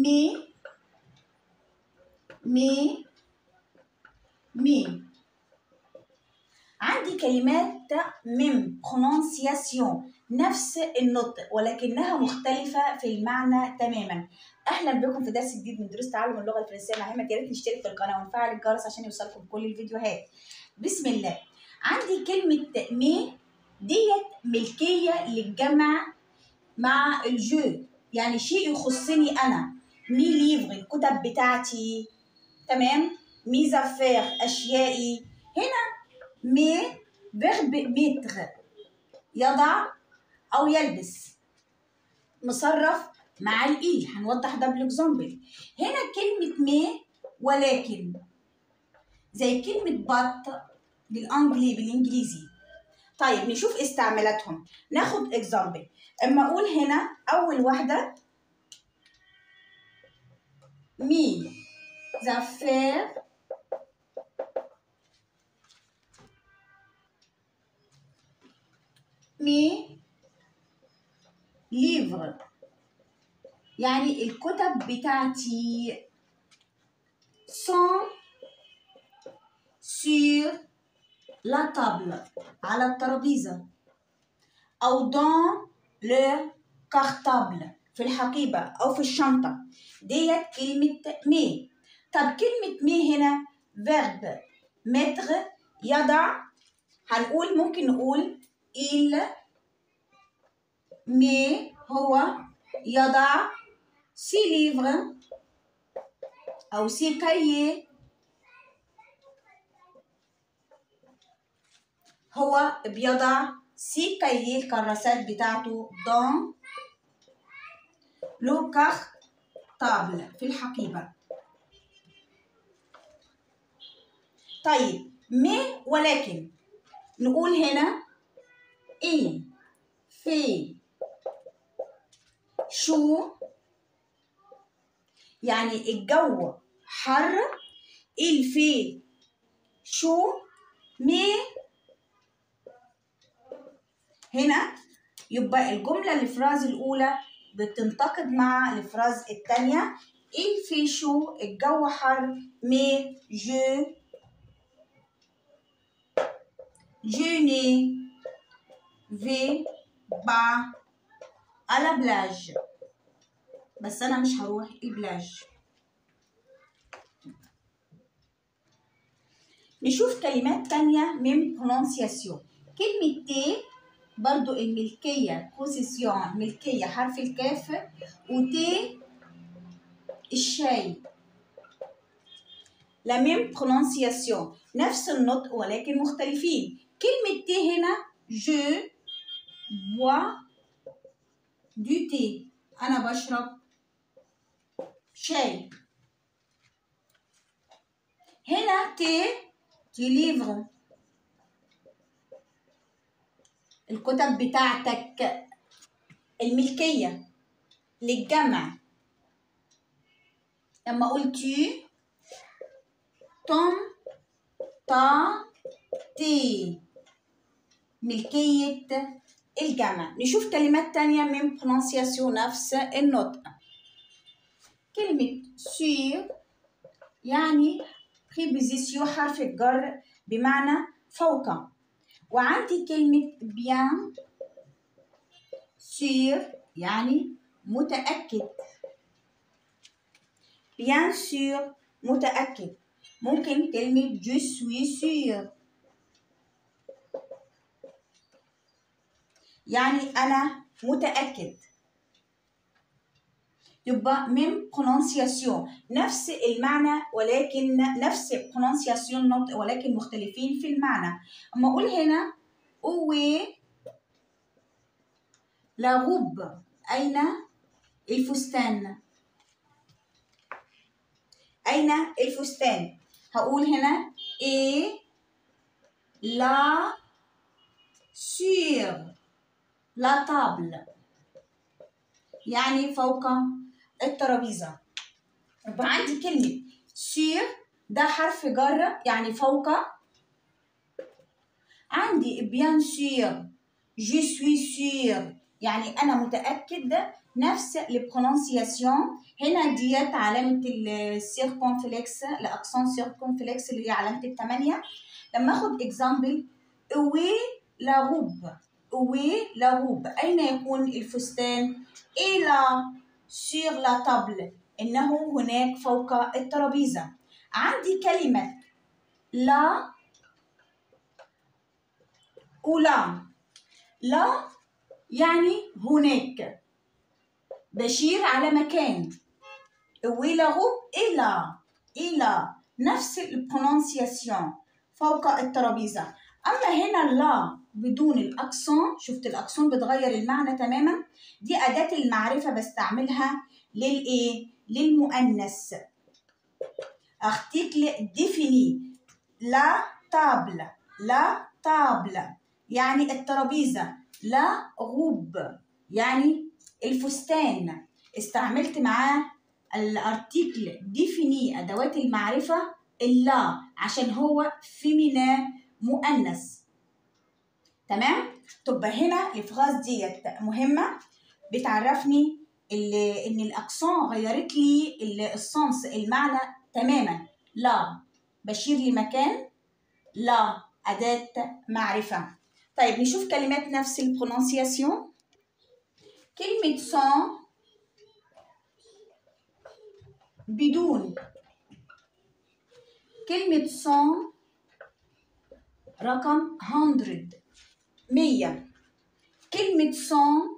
مي مي مي عندي كلمات ميم برونسياسيون نفس النطق ولكنها مختلفة في المعنى تماما أهلا بكم في درس جديد من دروس تعلم اللغة الفرنسية مع همة يا ريت نشترك في القناة ونفعل الجرس عشان يوصلكم كل الفيديوهات بسم الله عندي كلمة مي ديت ملكية للجمع مع الجو يعني شيء يخصني أنا مي ليفر الكتب بتاعتي تمام مي زافير أشيائي هنا مي فيرب ميتر يضع أو يلبس مصرف مع الإي هنوضح ده بالإكزامبل هنا كلمة مي ولكن زي كلمة بط بالأنجلي بالإنجليزي طيب نشوف استعمالاتهم ناخد إكزامبل اما اقول هنا اول واحده مي زافير مي ليفر يعني الكتب بتاعتي sont sur la table على الترابيزة أو dans لو كارتابل في الحقيبة أو في الشنطة ديت كلمة مي طب كلمة مي هنا فيرب متر يضع هنقول ممكن نقول il مي هو يضع سي ليفر أو سي كايي هو بيضع سي كايي الكراسات بتاعته دون لو كاخ طابل في الحقيبة طيب مي ولكن نقول هنا إي في شو يعني الجو حر إل في شو مي هنا يبقى الجملة الفراز الأولى بتنتقد مع الفراز الثانية il fait chaud الجو حر mais je je ne vais pas à la plage بس أنا مش هروح البلاج نشوف كلمات تانية من prononciation كلمة تي برضو الملكية بوزيسيون ملكية حرف الكاف وتي الشاي لا ميم برونسياسيون نفس النطق ولكن مختلفين كلمة تي هنا جو بوا دو تي أنا بشرب شاي هنا تي تي ليفر الكتب بتاعتك الملكية للجمع لما قلت توم تا تي ملكية الجمع نشوف كلمات تانية من برونسياسيون نفس النطق كلمة سير يعني بريبوزيسيون حرف الجر بمعنى فوق وعندي كلمة بيان سير يعني متأكد بيان سير متأكد ممكن كلمة جو سوي سير يعني أنا متأكد يبقى من prononciation نفس المعنى ولكن نفس prononciation نطق ولكن مختلفين في المعنى أما أقول هنا أوي لا غب أين الفستان أين الفستان هقول هنا إيه لا sur لا table يعني فوق الترابيزة يبقى عندي كلمة سير ده حرف جر يعني فوق عندي بيان سير جو سوي سير يعني أنا متأكد نفس البرونسياسيون هنا ديت علامة السيركونفلكس الأقسام سيركونفلكس اللي هي علامة الثمانية لما اخد اكزامبل اوي لا روب اوي لا روب أين يكون الفستان؟ إلى سير لا تابل إنه هناك فوق الترابيزة عندي كلمة لا ولا لا يعني هناك بشير على مكان وله إلى إلى نفس البرونسياسيون فوق الترابيزة أما هنا لا بدون الأكسون شفت الأكسون بتغير المعنى تماما دي أداة المعرفة بستعملها للإيه؟ للمؤنث article défini لا تابل لا تابل يعني الترابيزة لا غوب يعني الفستان استعملت معاه الارتيكل ديفيني ادوات المعرفه اللا عشان هو فيمينا مؤنث تمام تبقى هنا الفراز ديت مهمه بتعرفني ان الاقسام غيرت لي الصنص المعنى تماما لا بشير لمكان لا اداه معرفه طيب نشوف كلمات نفس البرونسياسيون كلمة سان بدون كلمة سان رقم 100 مية كلمة سان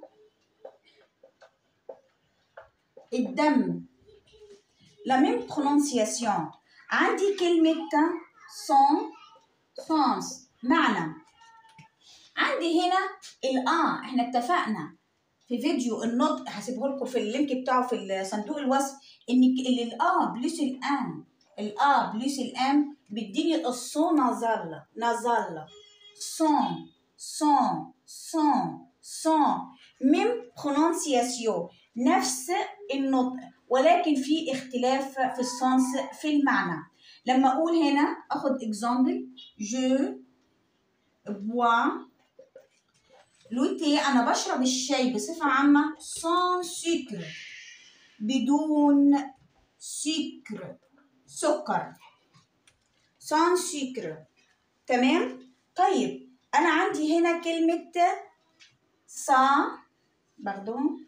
الدم لا ميم برونسياسيون عندي كلمة سان سانس معنى عندي هنا الآ احنا اتفقنا في فيديو النطق هسيبه لكم في اللينك بتاعه في صندوق الوصف ان الآ بلس الآن الآ بلس الآن بيديني الصون نازال نازال صون صون صون صون ميم برونسياسيون نفس النطق ولكن في اختلاف في السونس في المعنى لما اقول هنا اخد اكزامبل جو بوا لوتي انا بشرب الشاي بصفه عامه سان سكر بدون سكر سكر سان سكر تمام طيب انا عندي هنا كلمه سا باردون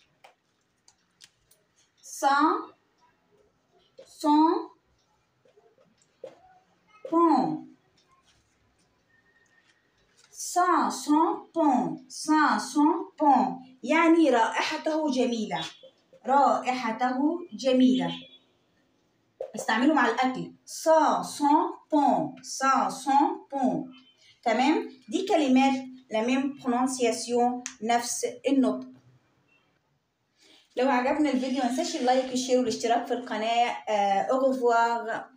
سا سون بون سا سون بون سا سون بون يعني رائحته جميلة رائحته جميلة استعمله مع الأكل سا سون بون سا سون بون تمام دي كلمات لا ميم برونسياسيون نفس النطق لو عجبنا الفيديو ما تنساش اللايك والشير والاشتراك في القناة أوغفوار